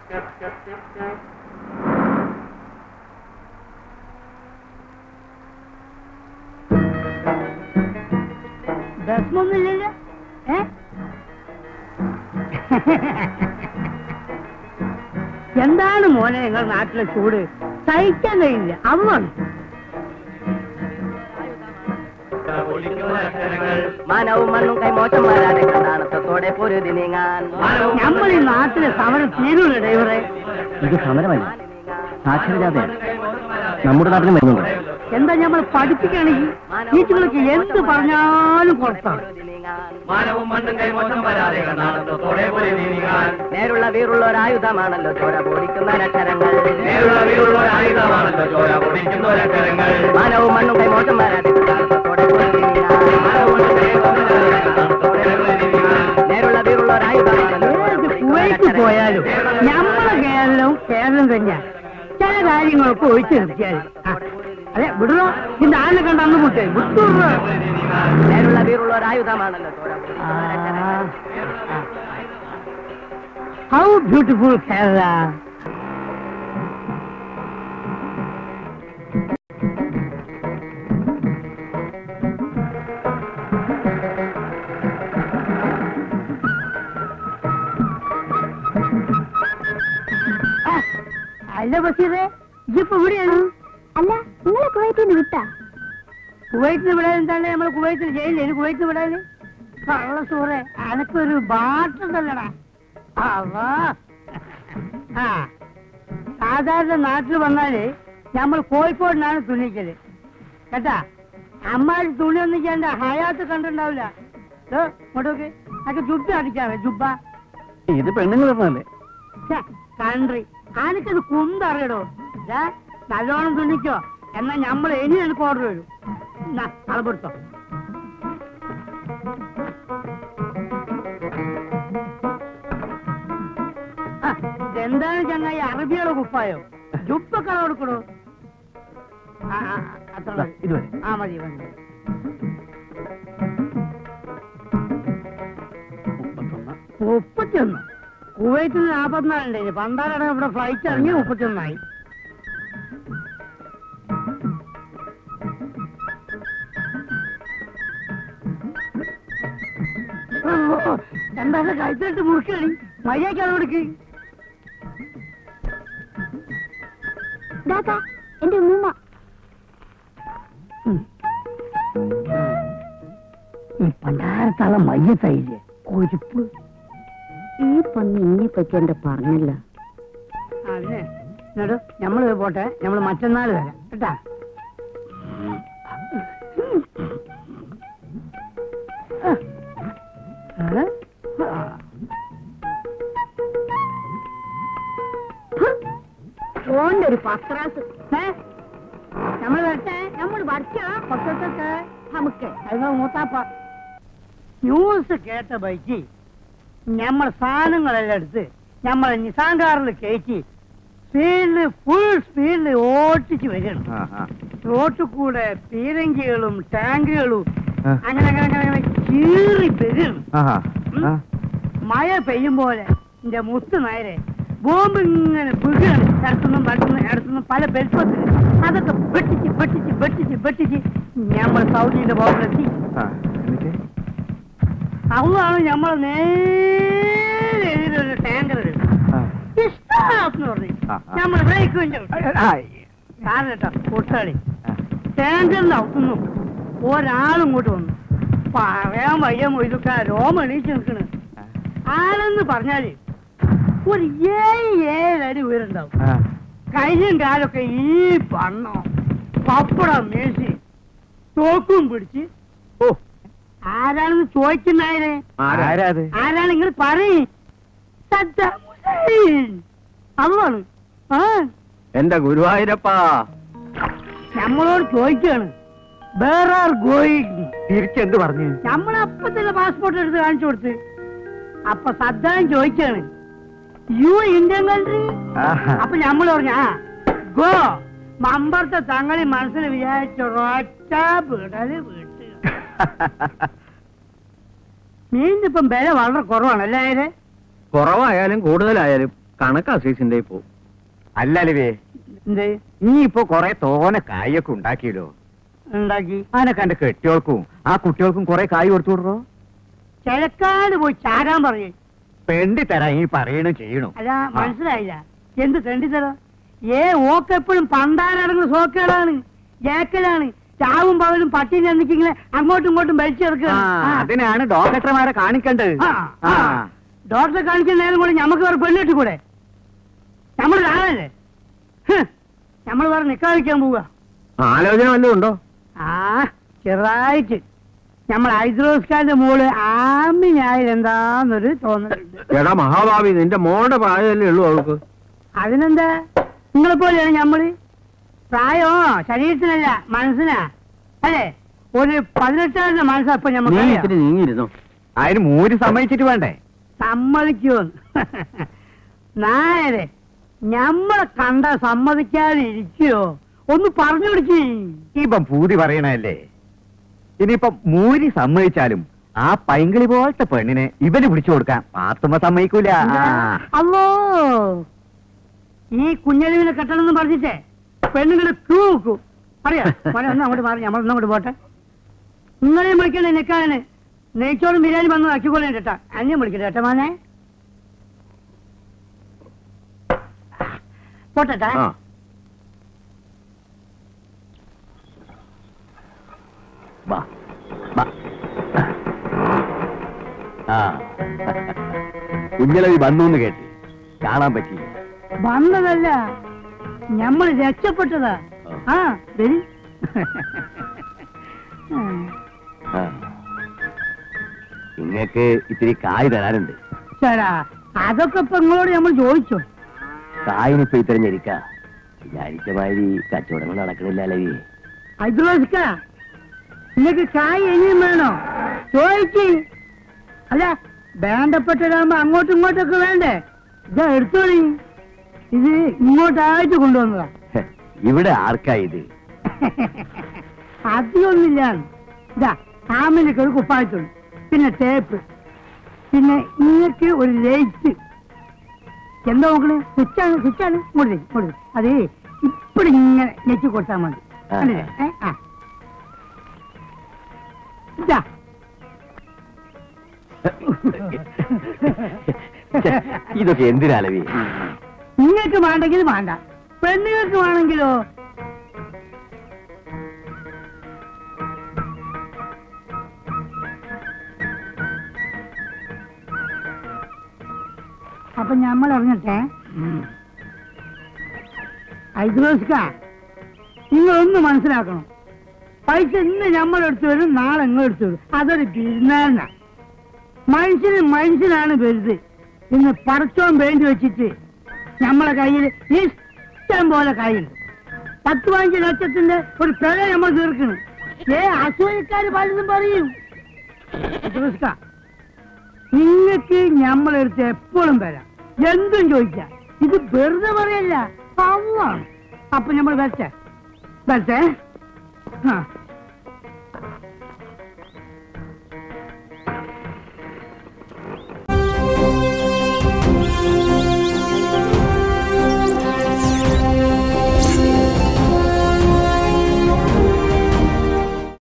വിഷമൊന്നുമില്ലല്ലോ ഏ എന്താണ് മോനെ നിങ്ങൾ നാട്ടിലെ ചൂട് സഹിക്കാൻ കഴിയില്ല അതാണ് മാനവും മണ്ണും കൈമോശം വരാതെ കണ്ടാണത്തോടെ പൊരുതി നീങ്ങാൻ നമ്മൾ ഈ നാട്ടിലെ സമരം തീരൂല ഡ്രൈവറെ ഇത് സമരമല്ല സാക്ഷരജാതയാണ് നമ്മുടെ നാട്ടിലും വരുന്നുണ്ട് എന്താ നമ്മൾ പഠിപ്പിക്കുകയാണെങ്കിൽ ടീച്ചറുകൾക്ക് എന്ത് പറഞ്ഞാലും പുറത്താണ് മാനവും മണ്ണും കൈമോശം വരാതെ കണ്ടാണത്തോടെ പൊരുതി നീങ്ങാൻ നേരുള്ള വീറുള്ള ഒരു ആയുധമാണല്ലോ ചോര പൊടിക്കുന്ന അക്ഷരങ്ങൾ നേരുള്ള വീറുള്ള ഒരു ആയുധമാണല്ലോ ചോര പൊടിക്കുന്ന ഒരക്ഷരങ്ങൾ മാനവും മണ്ണും കൈമോശം വരാതെ കണ്ടാണത്തോടെ പൊരുതി മാനവും നീങ്ങാൻ മണ്ണും കൈമോശം വരാതെ കണ്ടാണത്തോടെ പൊരുതി നീങ്ങാൻ നേരുള്ള വീറുള്ള ഒരു ആയുധമാണല്ലോ ചോര ഏത് പൊടിക്കുന്ന കുവൈറ്റ് ഒരക്ഷരങ്ങൾ. പോയാലും നമ്മളെ കേരളവും കേരളം തന്നെയാ ചില കാര്യങ്ങളൊക്കെ ഒഴിച്ചു നിർത്തിയാൽ ആ, അതെ വിടണോ ഇതിന്റെ ആളിനെ കണ്ട് അന്ന് മുട്ടേ വിട്ടുവിടണോ നേരുള്ള വീറുള്ള ഒരു ആയുധമാണല്ലോ ചോര പൊടിക്കുന്ന ഒരക്ഷരങ്ങൾ ഹൗ ബ്യൂട്ടിഫുൾ കേരള ആ, അല്ല ബഷീറേ ഇജിപ്പോ ഇവിടെയാണ് അല്ല നിങ്ങളെ കുവൈറ്റിൽ നിന്ന് വിട്ടാ കുവൈറ്റിന് വിടാൻ എന്താണ് നമ്മൾ കുവൈറ്റിൽ ജയിലില്ല ഇനി കുവൈറ്റിന് വിടാന് കള്ള സൂറേ അനക്കൊരു ബാട്ടുണ്ടല്ലടാ അവാ ആ സാധാരണ നാട്ടിൽ വന്നാല് നമ്മൾ കോഴിക്കോടിനാണ് തുണിക്കല് കേട്ടാ അമ്മാരി തുണി ഒന്നും ചെയ്യണ്ട ഹയാത്ത് കണ്ടിട്ടുണ്ടാവില്ല ദോ, ഇങ്ങോട്ടോക്ക് അതൊക്കെ ജുബ്ബ അടിക്കാറ് ജുബ്ബ ഇത് പെണ്ണുങ്ങൾ പറഞ്ഞല്ലേ ഛെ, കൺട്രി ആനക്കത് കുന്തറിയടോ ദാ, നല്ലോണം തുണിക്കോ എന്നാ നമ്മൾ ഇനി എനിക്ക് ഓർഡർ വരും അളപ്പെടുത്തോ ആ, ഇതെന്താണ് ചങ്ങായി അറബിയുടെ കുപ്പായോ ജുപ്പൊക്കെ കൊടുക്കണോ ആ, ആ, അത്ര മതി. ഇത് മതി. ആ മതി മതി മുപ്പത്തൊന്ന് മുപ്പത്തിയൊന്ന് കുവൈത്തിൽ നാപ്പത്തിനാലുണ്ട് പണ്ടാലാണ് ഇവിടെ ഫ്ലൈറ്റ് ഇറങ്ങി മുപ്പത്തിയൊന്നായി എന്താ കഴുത്തിട്ട് മുറുക്കണി മര്യാദക്കാണ് കൊടുക്ക് ദാദാ എന്റെ ഉമ്മ ഈ പണ്ടാരത്തള്ള മയ്യത്തായില്ലേ കൊഴുപ്പ് ഈ പന്നി ഇന്നെ പറ്റി എന്റെ പറഞ്ഞില്ല അതിനെ എന്നിട്ട് നമ്മള് പോട്ടെ നമ്മള് മറ്റന്നാൾ വരാം കേട്ടാ ഏ? ആ. ഓന്റെ ഒരു പത്രാസ് ഏ? നമ്മള് വരട്ടെ നമ്മൾ വരച്ചാ പക്കത്തൊക്കെ നമുക്ക് അത് മൂത്താപ്പ ന്യൂസ് കേട്ട ബൈക്ക് നമ്മൾ സാധനങ്ങളെല്ലാം എടുത്ത് നമ്മളെ നിസാൻ കാറിൽ കയറ്റി സ്പീഡില് ഫുൾ സ്പീഡിൽ ഓട്ടിച്ച് വരികയാണ് റോട്ടിൽ കൂടെ പീരങ്കികളും ടാങ്കുകളും അങ്ങനെ അങ്ങനെ അങ്ങനെ അങ്ങനെ കീറി വരികയാണ് ഉം. മഴ പെയ്യും പോലെ എന്റെ മുത്ത് നേരെ ബോംബ് ഇങ്ങനെ വീഴാണ് ഇടത്തുനിന്നും വലത്തുനിന്നും ഇടത്തുനിന്നും പല ബെൽപ്പത്തിൽ അതൊക്കെ വെട്ടിച്ച് വെട്ടിച്ച് വെട്ടിച്ച് വെട്ടിച്ച് നമ്മൾ സൗദിയുടെ ബോംബിലെത്തി അതാണ് നമ്മൾ നേരെ എതിരൊരു ടാങ്കർ ഇഷ്ടം പറഞ്ഞു നമ്മൾ ബ്രേക്ക് കാരണം കേട്ടോ കൂട്ടാളി ടാങ്കറിന്റെ അവിടുന്നു ഒരാളും ഇങ്ങോട്ട് വന്നു പറയാൻ വയ്യ മൊയ്തുക്ക രോമ എണീച്ച് നിൽക്കണ് ആളെന്ന് പറഞ്ഞാല് ഒരു ഏഴ് ഏഴടി ഉയരുണ്ടാവും കയ്യും കാലൊക്കെ ഈ പണ്ണോ പപ്പടം മേശി തോക്കും പിടിച്ച് ഓ ആരാണെന്ന് ചോദിക്കുന്നായനെ ആരാത് ആരാണ് നിങ്ങൾ പറയും സദ്ദാം ഹുസൈൻ അതാണ് ആ എന്റെ ഗുരുവായൂരപ്പാ നമ്മളോട് ചോദിക്കാണ് വേർ ആർ ഗോയിങ് തിരിച്ചെന്ത് പറഞ്ഞു നമ്മൾ അപ്പൊ തന്നെ പാസ്പോർട്ട് എടുത്ത് കാണിച്ചു കൊടുത്ത് അപ്പൊ സദ്ദാം ചോദിക്കാണ് യു ഇന്ത്യൻ കൺട്രി അപ്പൊ നമ്മൾ പറഞ്ഞു ആ ഗോ മമ്പറത്തെ തങ്ങളി മനസ്സിൽ വിചാരിച്ച ഒറ്റ വിടല് വീട്ടുക മീനിന്റെ ഇപ്പം വില വളരെ കുറവാണ് അല്ലേ അതിന് കുറവായാലും കൂടുതലായാലും കണക്കാ സീസിന്റെ പോ അല്ല അലുവേ എന്ത് നീ ഇപ്പൊ കൊറേ തോനെ കായൊക്കെ ഉണ്ടാക്കിയല്ലോ ഉണ്ടാക്കി അതിനൊക്കെ എന്റെ കെട്ടിയോൾക്കും ആ കുട്ടികൾക്കും കൊറേ കായ് കൊടുത്തു വിടറോ കിഴക്കാട് പോയി ചാരാൻ പറയേ പെണ്ടി തരാ ഈ പറയണു ചെയ്യണു അല്ല മനസ്സിലായില്ല എന്ത് തെണ്ടിത്തരോ ഏ ഓക്കെപ്പോഴും പണ്ടാരടങ്ങുന്ന സോക്കേടാണ് ജേക്കലാണ് ചാവും പകലും പട്ടിനെ എന്നിക്കിങ്ങനെ അങ്ങോട്ടും ഇങ്ങോട്ടും വലിച്ചെടുക്കുക അതിനാണ് ഡോക്ടർമാരെ കാണിക്കേണ്ടത് ആ. ഡോക്ടറെ കാണിക്കുന്ന നേരം കൂടെ നമുക്ക് വേറെ പെണ്ണിട്ട് കൂടെ നമ്മൾ കാണല്ലേ നമ്മൾ വേറെ നിക്കാതിരിക്കാൻ പോവുക ആലോചന വല്ലതും ഉണ്ടോ ആ ചെറുതായിട്ട് നമ്മൾ ഹൈദ്രോസ്കാന്റെ മോള് ആമിനായാലും എന്താന്നൊരു തോന്നലുണ്ട് എടാ മഹാഭാവി നിന്റെ മോളുടെ പ്രായമല്ലേ ഉള്ളൂ അവൾക്ക് അതിനെന്താ നിങ്ങളെ പോലെയാണ് ഞമ്മള് പ്രായോ ശരീരത്തിനല്ല മനസ്സിനാ അല്ലേ ഒരു പതിനെട്ടാറിന്റെ മനസ്സപ്പൊ നീ ഞമ്മക്ക് ഇത്തിരി നീങ്ങിയിരുന്നോ അതിന് മൂര് സമ്മതിച്ചിട്ട് വേണ്ടേ സമ്മതിക്കുമെന്ന് നായരെ ഞമ്മളെ കണ്ട സമ്മതിക്കാതെ ഇരിക്കുവോ ഒന്ന് പറഞ്ഞു പിടിച്ചേ ഇപ്പം പൂതി പറയണല്ലേ ഇനിയിപ്പം മൂരി സമ്മതിച്ചാലും ആ പൈങ്കിളി പോലത്തെ പെണ്ണിനെ ഇവന് പിടിച്ചു കൊടുക്കാൻ പാത്തുമ്മ സമ്മതിക്കൂല ആ. അല്ലോ ഈ കുഞ്ഞലിവിനെ കെട്ടണമെന്ന് പറഞ്ഞിട്ടേ പെണ്ണുങ്ങളെ ക്യൂ വെക്കും അറിയാം മോനെ ഒന്ന് അങ്ങോട്ട് മാറി നമ്മൾ അങ്ങോട്ട് പോട്ടെ നിങ്ങളെയും വിളിക്കണേ നിൽക്കാനെ നെയ്ച്ചോറും ബിരിയാണി വന്ന് ആക്കിക്കൊള്ളേ കേട്ടാ അന്യം വിളിക്കട്ടെ കേട്ടോ മോനെ പോട്ടെ ആ വാ, വാ. ആ കുഞ്ഞളവി വന്നു എന്ന് കേട്ട് കാണാൻ പറ്റിയില്ല വന്നതല്ല ഞമ്മൾ രക്ഷപ്പെട്ടതാ ആ വരി നിങ്ങക്ക് ഇത്തിരി കായ് തരാനുണ്ട് ചേരാ അതൊക്കെ ഇപ്പൊ നിങ്ങളോട് നമ്മൾ ചോദിച്ചോ കായിനിപ്പോ ഇത്തരം ഞെരിക്ക വിചാരിച്ച മാതിരി കച്ചവടങ്ങൾ നടക്കണില്ല അലവി ഹൈദ്രോസിക്ക നിങ്ങക്ക് കായ് ഇനിയും വേണോ ചോദിക്ക് അല്ല വേണ്ടപ്പെട്ടതാകുമ്പോ അങ്ങോട്ടും ഇങ്ങോട്ടൊക്കെ വേണ്ടേ ഇതാ എടുത്തോളി ഇത് ഇങ്ങോട്ടായിട്ട് കൊണ്ടുവന്നതാ ഇവിടെ ആർക്കാ ഇത് അധികമൊന്നുമില്ല ഇതാ ആമിനൊക്കെ ഒരു കുപ്പായത്തുള്ളൂ പിന്നെ ടേപ്പ് പിന്നെ നിങ്ങൾക്ക് ഒരു ലൈറ്റ് എന്താ നോക്കണേ സ്വിച്ചാണ് സ്വിച്ചാണ് ഇങ്ങോട്ട് തരും, ഇങ്ങോട്ട് തരും. അതേ ഇപ്പഴും ഇങ്ങനെ ഞെക്കി കൊടുത്താൽ മതി ആ. കണ്ടില്ലേ? ഏ, ആ. ഇതാ ഛെ, ഇതൊക്കെ എന്തിനാ അലവി നിങ്ങൾക്ക് വേണ്ടെങ്കിൽ വേണ്ട പെണ്ണുങ്ങൾക്ക് വേണമെങ്കിലോ അപ്പൊ നമ്മൾ അറിഞ്ഞിട്ടെ ഹൈദ്രോസ്ക നിങ്ങളൊന്ന് മനസ്സിലാക്കണം പൈസ ഇന്ന് നമ്മൾ എടുത്തു വരും നാളെ നിങ്ങൾ എടുത്തു വരും അതൊരു ബിരുന്നാന മനുഷ്യന് മനുഷ്യനാണ് വലുത് ഇന്ന് പടച്ചോൻ വേണ്ടി വെച്ചിട്ട് നമ്മളെ കയ്യിൽ ഇഷ്ടം പോലെ കയ്യുണ്ട് പത്ത് പതിനഞ്ച് ലക്ഷത്തിന്റെ ഒരു പിഴ നമ്മൾ തീർക്കണം ഏ അസൂയക്കാര് പലതും പറയും ഹൈദ്രോസ്ക നിങ്ങൾക്ക് നമ്മളെടുത്ത് എപ്പോഴും വരാം എന്തും ചോദിക്കാം ഇത് വെറുതെ പറയല്ല പവാണ് അപ്പൊ നമ്മൾ വരട്ടെ വരട്ടെ ആ